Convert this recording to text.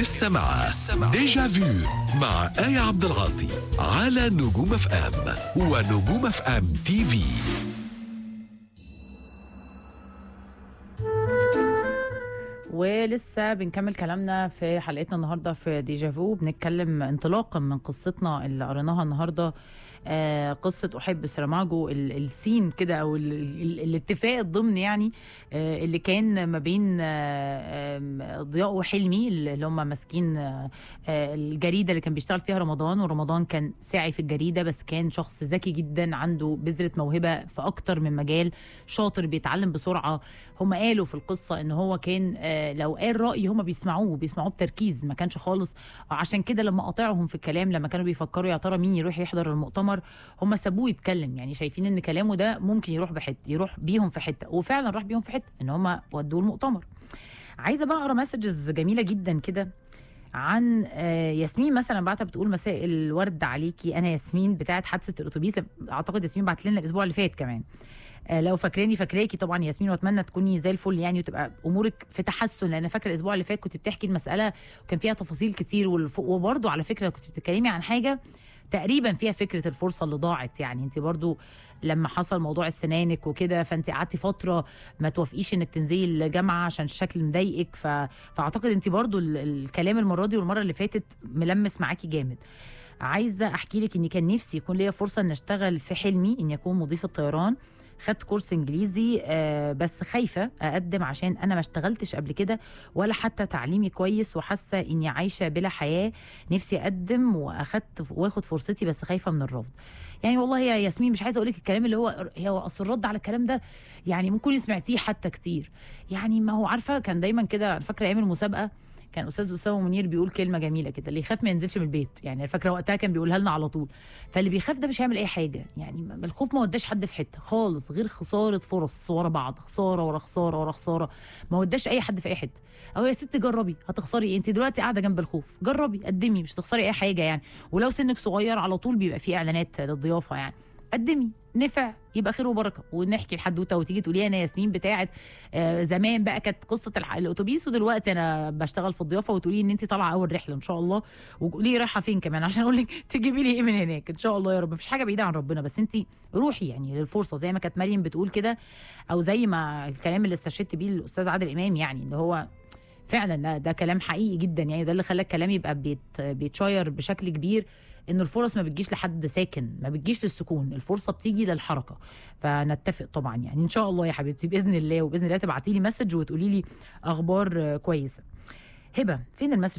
لسه مع ديجا فيو مع آية عبد العاطي على نجوم اف ام ونجوم اف ام تي في ولسه بنكمل كلامنا في حلقتنا النهارده في ديجافو بنتكلم انطلاقا من قصتنا اللي قريناها النهارده آه قصه احب سراماجو ال- السين كده او ال- ال- الاتفاق الضمن يعني آه اللي كان ما بين آه آم، ضياء وحلمي اللي هم ماسكين آه آه الجريده اللي كان بيشتغل فيها رمضان ورمضان كان ساعي في الجريده بس كان شخص ذكي جدا عنده بذره موهبه في اكتر من مجال شاطر بيتعلم بسرعه هم قالوا في القصه ان هو كان آه، لو قال راي هم بيسمعوه بيسمعوه بتركيز ما كانش خالص عشان كده لما قاطعهم في الكلام لما كانوا بيفكروا يا ترى مين يروح يحضر المؤتمر هم سابوه يتكلم يعني شايفين ان كلامه ده ممكن يروح بحته يروح بيهم في حته وفعلا راح بيهم في حته ان هم ودوه المؤتمر عايزه بقى اقرا مسجز جميله جدا كده عن آه، ياسمين مثلا بعتها بتقول مساء الورد عليكي انا ياسمين بتاعت حادثه الاتوبيس اعتقد ياسمين بعت لنا الاسبوع اللي فات كمان آه، لو فاكراني فاكراكي طبعا ياسمين واتمنى تكوني زي الفل يعني وتبقى امورك في تحسن لان فاكره الاسبوع اللي فات كنت بتحكي المساله وكان فيها تفاصيل كتير والف- وبرضه على فكره كنت بتتكلمي عن حاجه تقريبا فيها فكره الفرصه اللي ضاعت يعني انت برضو لما حصل موضوع السنانك وكده فانت قعدتي فتره ما توافقيش انك تنزلي الجامعه عشان الشكل مضايقك ف... فاعتقد انت برضو ال... الكلام المره دي والمره اللي فاتت ملمس معاكي جامد عايزه احكي لك اني كان نفسي يكون ليا فرصه ان اشتغل في حلمي اني اكون مضيفه طيران خدت كورس انجليزي آه بس خايفه اقدم عشان انا ما اشتغلتش قبل كده ولا حتى تعليمي كويس وحاسه اني عايشه بلا حياه نفسي اقدم واخدت واخد فرصتي بس خايفه من الرفض يعني والله يا ياسمين مش عايزه اقول لك الكلام اللي هو هي اصل الرد على الكلام ده يعني ممكن سمعتيه حتى كتير يعني ما هو عارفه كان دايما كده أنا فاكره ايام المسابقه كان استاذ اسامه منير بيقول كلمه جميله كده اللي يخاف ما ينزلش من البيت يعني أنا فاكره وقتها كان بيقولها لنا على طول فاللي بيخاف ده مش هيعمل اي حاجه يعني ما- الخوف ما وداش حد في حته خالص غير خساره فرص ورا بعض خساره ورا خساره ورا خساره ما وداش اي حد في اي حته او يا ستي جربي هتخسري ايه انت دلوقتي قاعده جنب الخوف جربي قدمي مش تخسري اي حاجه يعني ولو سنك صغير على طول بيبقى فيه اعلانات للضيافه يعني قدمي نفع يبقى خير وبركه ونحكي الحدوته وتيجي تقولي انا ياسمين بتاعت آه زمان بقى كانت قصه الح- الاتوبيس ودلوقتي انا بشتغل في الضيافه وتقولي ان انت طالعه اول رحله ان شاء الله وقولي رايحه فين كمان عشان اقول لك تجيبي لي ايه من هناك ان شاء الله يا رب مفيش حاجه بعيده عن ربنا بس انت روحي يعني للفرصه زي ما كانت مريم بتقول كده او زي ما الكلام اللي استشهدت بيه الاستاذ عادل امام يعني اللي هو فعلا ده, ده كلام حقيقي جدا يعني ده اللي خلى الكلام يبقى بيت بيتشير بشكل كبير ان الفرص ما بتجيش لحد ساكن ما بتجيش للسكون الفرصه بتيجي للحركه فنتفق طبعا يعني ان شاء الله يا حبيبتي باذن الله وباذن الله تبعتي لي مسج وتقولي لي اخبار آه، كويسه هبه فين المسج